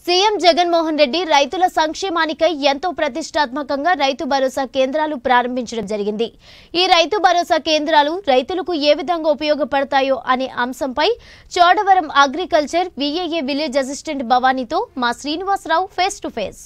CM Jaganmohan Reddy రైతుల సంక్షేమానికై ఎంతో ప్రతిష్టాత్మకంగా రైతు భరోసా కేంద్రాలు ప్రారంభించడం జరిగింది ఈ రైతు భరోసా కేంద్రాలు రైతులకు ఏ విధంగా ఉపయోగపడతాయో అనే అంశంపై Chodavaram agriculture VAA village assistant భవానీతో మా Srinivasarao face to face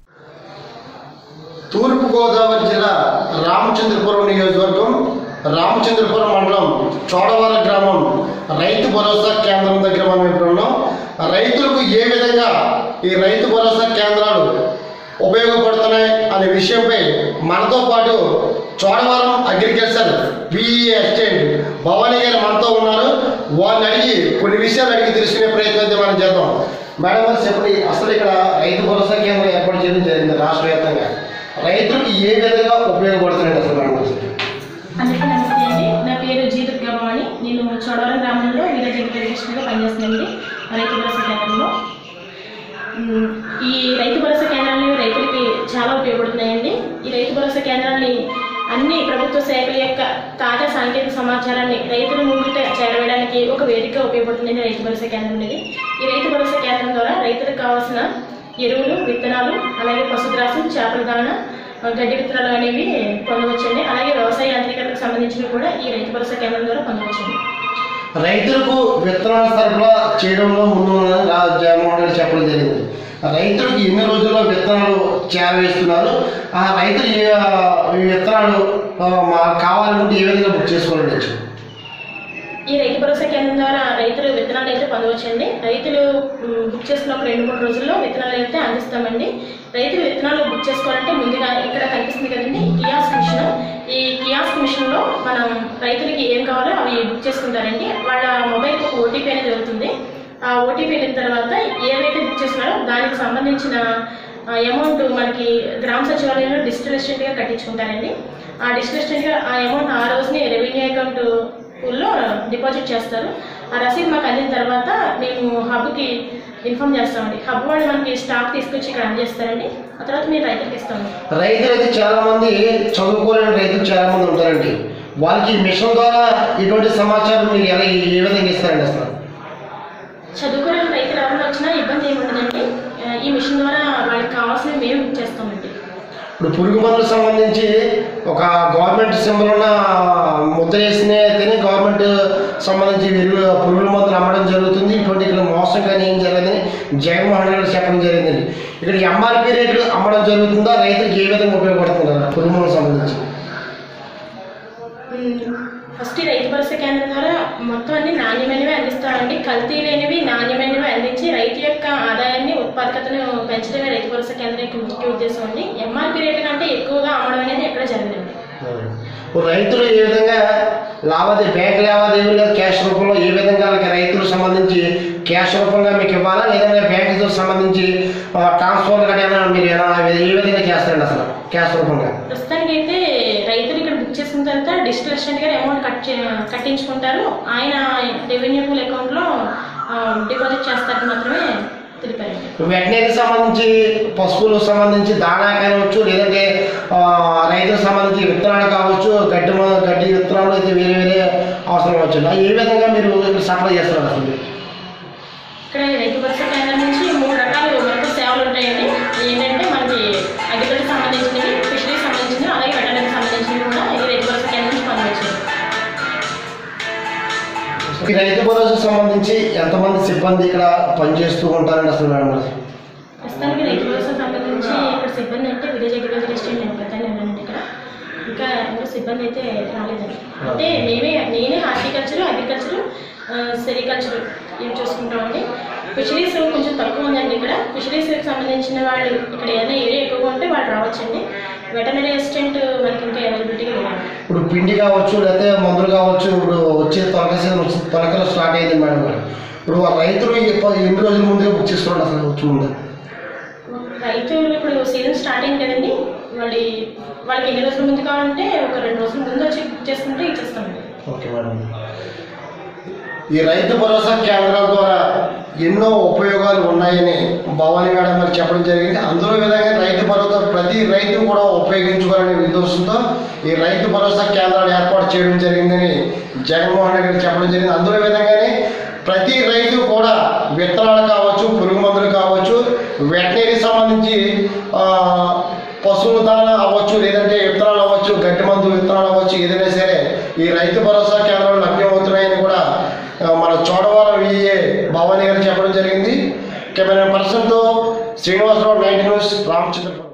Thoorpugodavari జిల్లా రామచంద్రపురం నియోజకవర్గం రామచంద్రపురం మండలం చోడవర గ్రామం రైతు భరోసా కేంద్రం దగ్గర మనం ఇప్పుడు ఉన్నాం రైతులకు ఏ విధంగా ఈ రైతు భరోసా కేంద్రాలు ఉపయోగపడుతున్నాయి అనే విషయంపై మనతో పాటు Chodavaram agriculture BE assistant Bhavani గారు మనతో ఉన్నారు వాళ్ళని అడిగి కొన్ని విషయాలు అడిగి తెలుసుకునే ప్రయత్నం అయితే మనం చేద్దాం మేడం గారు చెప్పండి అసలు ఇక్కడ రైతు భరోసా కేంద్రం ఏర్పాటు చేయడం జరిగింది రాష్ట్ర వ్యాప్తంగా రైతులకు ఏ విధంగా ఉపయోగపడుతున్నాయి అసలు మేడం గారు అందరికీ నమస్తే అండి నా పేరు జీ దుర్గా భవాని నేను చోడవరం గ్రామంలో విలేజ్ అగ్రికల్చర్గా పనిచేస్తున్నానండి రైతు భరోసా కేంద్రంలో ఉమ్, ఈ రైతు భరోసా కేంద్రాలు రైతులకి చాలా ఉపయోగపడుతున్నాయండి ఈ రైతు భరోసా కేంద్రాన్ని అన్ని ప్రభుత్వ శాఖల యొక్క తాజా సాంకేతిక సమాచారాన్ని రైతుల ముంగిట చేరవేయడానికి ఒక వేదిక ఉపయోగపడుతుందండి రైతు భరోసా కేంద్రం అనేది ఈ రైతు భరోసా కేంద్రం ద్వారా రైతులకు కావాల్సిన ఎరువులు విత్తనాలు అలాగే పశుగ్రాసం చేపల దాణ గడ్డి విత్తనాలు అనేవి పొందవచ్చండి అలాగే వ్యవసాయ యాంత్రికతకు సంబంధించినవి కూడా ఈ రైతు భరోసా కేంద్రం ద్వారా పొందవచ్చండి రైతులకు విత్తనాల సరఫరా చేయడంలో ముందు ఉన్నారని రా జగన్మోహన్ రెడ్డి చెప్పడం జరిగింది రైతులకు ఎన్ని రోజుల్లో విత్తనాలు చేరవేస్తున్నారు ఆ రైతులు ఏ- ఈ విత్తనాలు ఆ, మా- కావాలనుకుంటే ఏ విధంగా బుక్ చేసుకోవాలి ఈ రైతు భరోసా కేంద్రం ద్వారా రైతులు విత్తనాలు అయితే పొందవచ్చండి రైతులు మ్, బుక్ చేసుకున్నప్పుడు రెండు మూడు రోజుల్లో విత్తనాలు అయితే అందిస్తామండి రైతులు విత్తనాలు బుక్ చేసుకోవాలంటే ముందుగా ఇక్కడ కనిపిస్తుంది కదండి ఈ కియాస్క్ మిషన్ ఈ కియాస్క్ మిషన్లో మనం రైతులకి ఏం కావాలో అవి బుక్ చేసుకుంటారండి వాళ్ళ మొబైల్కి ఒక ఓటీపీ అనేది వెళ్తుంది ఆ ఓటీపీ వెళ్ళిన తర్వాత ఏవైతే బుక్ చేస్తున్నారో దానికి సంబంధించిన అమౌంట్ మనకి గ్రామ సచివాలయంలో డిజిటల్ అసిస్టెంట్గా కట్టించుకుంటారండి ఆ డిజిటల్ అసిస్టెంట్గా ఆ అమౌంట్ ఆ రోజుని రెవెన్యూ అకౌంట్ పూల్లో డిపాజిట్ చేస్తారు ఆ రసీదు మాకు అందిన తర్వాత మేము హబ్కి ఇన్ఫామ్ చేస్తామండి హబ్ వాళ్ళు మనకి స్టాక్ తీసుకొచ్చి ఇక్కడ అందజేస్తారండి ఆ తర్వాత మేము రైతులకు ఇస్తాము రైతులు అయితే చాలా మంది చదువుకోలేని రైతులు చాలా మంది ఉంటారండి వాళ్ళకి ఈ మిషన్ ద్వారా ఇటువంటి సమాచారం మీరు ఎలా ఏ విధంగా ఇస్తారండి అసలు చదువుకునే రైతులు ఎవరైనా వచ్చినా ఇబ్బంది ఏమి ఉండదండి ఆ, ఈ మిషన్ ద్వారా వాళ్ళకి కావాల్సినవి మేము బుక్ చేస్తామండి ఇప్పుడు పురుగు మందులకు సంబంధించి ఒక గవర్నమెంట్ సింబల్ ఉన్న ముద్ర వేసినైతేనే గవర్నమెంట్ సంబంధించి విరుగు పురుగుల మందులు అమ్మడం జరుగుతుంది ఇటువంటి ఇక్కడ మోసం కానీ ఏం జరగదని జగన్మోహన్ రెడ్డి చెప్పడం జరిగిందండి ఇక్కడ ఎంఆర్పి రేట్లు అమ్మడం జరుగుతుందా రైతులకు ఏ విధంగా ఉపయోగపడుతుందా పురుగు మందులకు సంబంధించి ఫస్ట్ ఈ రైతు భరోసా కేంద్రం ద్వారా మొత్తం అన్ని నాణ్యమైనవి అందిస్తామండి కల్తీ లేనివి నాణ్యమైనవి అందించి రైతు యొక్క ఆదాయాన్ని ఉత్పాదకతను పెంచడమే రైతు భరోసా కేంద్రం యొక్క ముఖ్య ఉద్దేశం అండి ఎంఆర్పి రేటు కంటే ఎక్కువగా అమ్మడం అనేది ఎక్కడ జరగదండి ఇప్పుడు రైతులు ఏ విధంగా లావాదేవీ బ్యాంక్ లావాదేవీలు లేదా క్యాష్ రూపంలో ఏ విధంగా వాళ్ళకి రైతులకు సంబంధించి క్యాష్ రూపంగా మీకు ఇవ్వాలా లేదంటే బ్యాంకుతో సంబంధించి ఆ, ట్రాన్స్ఫర్ కానీ ఏమైనా మీరు ఏమైనా ఏ విధంగా చేస్తారండి అసలు క్యాష్ రూపంగా ప్రస్తుతానికి అయితే రైతులు ఇక్కడ బుక్ చేసుకున్న తర్వాత డిజిటల్ అసిస్టెంట్ గారు అమౌంట్ కట్ చే కట్టించుకుంటారు ఆయన రెవెన్యూ పూల్ అకౌంట్లో డిపాజిట్ చేస్తారని మాత్రమే తెలిపారండి వెటనరీకి సంబంధించి పశువులకు సంబంధించి దాణా కావచ్చు లేదంటే ఆ, రైతులకు సంబంధించి విత్తనాలు కావచ్చు గడ్డి మ- గడ్డి విత్తనాలు అయితే వేరే వేరే అవసరం అవచ్చు ఏ విధంగా మీరు ఇక్కడ సప్లై చేస్తారు అసలు మీరు? ఇక్కడ రైతు భరోసా కేంద్రం నుంచి మూడు రకాల వరకు సేవలు ఉంటాయండి ఏంటంటే మనకి అగ్రికల్చర్ సంబంధించినవి ఫిషరీస్ సంబంధించినవి అలాగే వెటనరీ సంబంధించినవి కూడా ఈ రైతు భరోసా కేంద్రం నుంచి పొందవచ్చు ఈ రైతు భరోసాకు సంబంధించి ఎంతమంది సిబ్బంది ఇక్కడ పనిచేస్తూ ఉంటారండి అసలు మేడం గారు? ప్రస్తుతానికి రైతు భరోసా సంబంధించి ఇక్కడ సిబ్బంది అంటే విలేజ్ అగ్రికల్చర్ అసిస్టెంట్ నేను పెద్ద ఉన్నానండి ఇక్కడ ఇంకా ఇంకా సిబ్బంది అయితే రాలేదండి అంటే మేమే నేనే హార్టికల్చర్ అగ్రికల్చర్ సెరికల్చర్ ఇవి చూసుకుంటామండి ఫిషరీస్ కొంచెం తక్కువ ఉందండి ఇక్కడ ఫిషరీస్కి సంబంధించిన వాళ్ళు ఇక్కడ ఏదైనా ఏరియా ఎక్కువగా ఉంటే వాళ్ళు రావచ్చండి వెటనరీ అసిస్టెంట్ మనకి ఇంకా అవైలబిలిటీగా లేదండి ఇప్పుడు పిండి కావచ్చు లేకపోతే మందులు కావచ్చు ఇప్పుడు వచ్చే తొలక సీజన్ వచ్చి తొలకలు స్టార్ట్ అయింది మేడం గారు ఇప్పుడు ఆ రైతులు ఎప్ప- ఎన్ని రోజుల ముందుగా బుక్ చేసుకోండి అసలు వచ్చి ముందు రైతులు ఇప్పుడు సీజన్ స్టార్ట్ అయింది కదండి వాళ్ళి వాళ్ళకి ఎన్ని రోజుల ముందు కావాలంటే ఒక రెండు రోజుల ముందు వచ్చి బుక్ చేసుకుంటే ఇచ్చేస్తామండి ఓకే మేడం ఈ రైతు భరోసా కేంద్రాల ద్వారా ఎన్నో ఉపయోగాలు ఉన్నాయని భవానీ మేడం గారు చెప్పడం జరిగింది అందులో విధంగా రైతు భరోసా ప్రతి రైతు కూడా ఉపయోగించుకోవాలనే ఉద్దేశంతో ఈ రైతు భరోసా కేంద్రాలు ఏర్పాటు చేయడం జరిగిందని జగన్మోహన్ రెడ్డి గారు చెప్పడం జరిగింది అందులో విధంగానే ప్రతి రైతు కూడా విత్తనాలు కావచ్చు పురుగు మందులు కావచ్చు వెటనరీ సంబంధించి ఆ, పశువుల దాన అవ్వచ్చు లేదంటే విత్తనాలు అవ్వచ్చు గడ్డి మందు విత్తనాలు అవ్వచ్చు ఏదైనా సరే ఈ రైతు భరోసా కేంద్రాలు లభ్యమవుతున్నాయని కూడా ఆ, మన చోడవరం విఏ భవానీ గారు చెప్పడం జరిగింది కెమెరా పర్సన్తో శ్రీనివాసరావు నైన్టీ న్యూస్ రామచంద్రపురం